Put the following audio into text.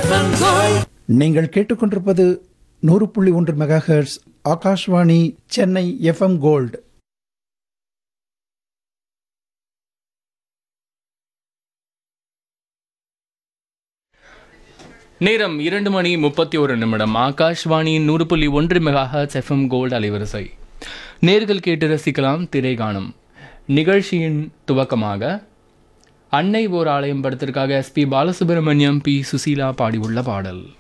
FM gold நீங்கள் கேட்டுக்கொண்டிருப்பது நூறு புள்ளி ஒன்று megahertz Akashvani Chennai FM gold நேரம் இரண்டு மணி முப்பத்தி ஒரு நிமிடம் ஆகாஷ்வாணியின் நூறு புள்ளி ஒன்று மெகாஹர்ட்ஸ் எஃப்எம் கோல்டு அலைவரிசை நேர்கள் கேட்டு ரசிக்கலாம் திரை காணும் நிகழ்ச்சியின் துவக்கமாக அன்னை ஓர் ஆலயம் படத்திற்காக எஸ்பி பாலசுப்ரமணியம் பி சுசீலா பாடியுள்ள பாடல்